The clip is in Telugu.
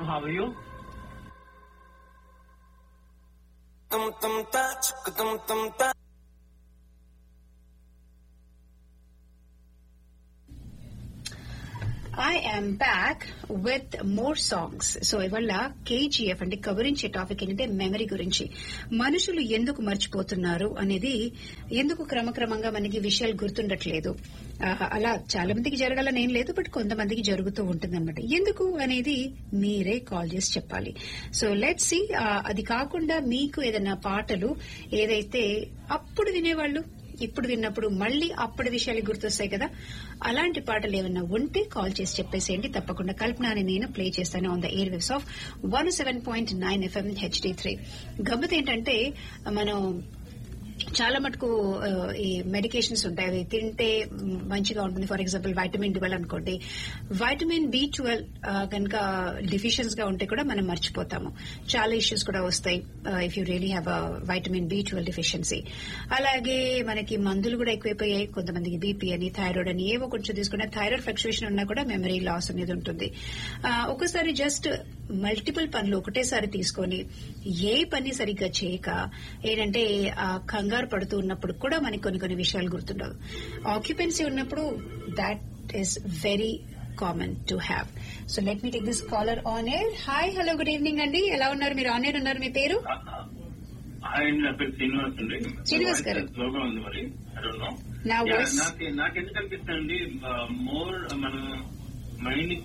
how are you? tum tum ta chuk tum tum ta I am back with more songs so ఇవాళ కేజీఎఫ్ అంటే కవరించే టాపిక్ ఏంటంటే మెమరీ గురించి మనుషులు ఎందుకు మర్చిపోతున్నారు అనేది ఎందుకు క్రమక్రమంగా మనకి విషయాలు గుర్తుండట్లేదు ఆ, అలా చాలా మందికి జరగాలని ఏం లేదు బట్ కొంతమందికి జరుగుతూ ఉంటుంది ఎందుకు అనేది మీరే కాల్ చేసి చెప్పాలి సో లెట్ సి అది కాకుండా మీకు ఏదైనా పాటలు ఏదైతే అప్పుడు వినేవాళ్ళు ఇప్పుడు విన్నప్పుడు మళ్ళీ అప్పటి విషయాలు గుర్తొస్తాయి కదా అలాంటి పాటలు ఏమైనా ఉంటే కాల్ చేసి చెప్పేసేయండి తప్పకుండా కల్పన అని నేను ప్లే చేస్తాను on the air waves of one seven point nine FM HD three గమ్మత్ ఏంటంటే మనం చాలా మటుకు ఆ, ఈ మెడికేషన్స్ ఉంటాయి అవి తింటే మ్, మంచిగా ఉంటుంది ఫర్ ఎగ్జాంపుల్ వైటమిన్ ట్వెల్వ్ అనుకోండి వైటమిన్ బి ట్వెల్వ్ కనుక డిఫిషియన్స్ గా ఉంటే కూడా మనం మర్చిపోతాము చాలా ఇష్యూస్ కూడా వస్తాయి if you really have vitamin B twelve deficiency అలాగే మనకి మందులు కూడా ఎక్కువైపోయాయి కొంతమందికి బీపీ అని థైరాయిడ్ అని ఏవో కొంచెం తీసుకున్న థైరాయిడ్ ఫ్లక్చుయేషన్ ఉన్నా కూడా మెమరీ లాస్ అనేది ఉంటుంది ఆ, ఒకసారి జస్ట్ మల్టిపుల్ పనులు ఒకటేసారి తీసుకొని ఏ పని సరిగ్గా చేయక ఏంటంటే ఆ కంగారు పడుతూ ఉన్నప్పుడు కూడా మనకి కొన్ని కొన్ని విషయాలు గుర్తుండవు ఆక్యుపెన్సీ ఉన్నప్పుడు that is very common to have so let me take this caller on air hi hello good evening అండి ఎలా ఉన్నారు మీరు ఆన్ ఎయిర్ ఉన్నారు మీ పేరు హాయ్ అండి నా పేరు శ్రీనివాస్ అండి శ్రీనివాస్ గారు. స్లోగా ఉంది మరి I don't know. నా Yeah, voice- నాకు నాకు ఎందుకు అనిపిస్తుంది మోర్ మన మైండ్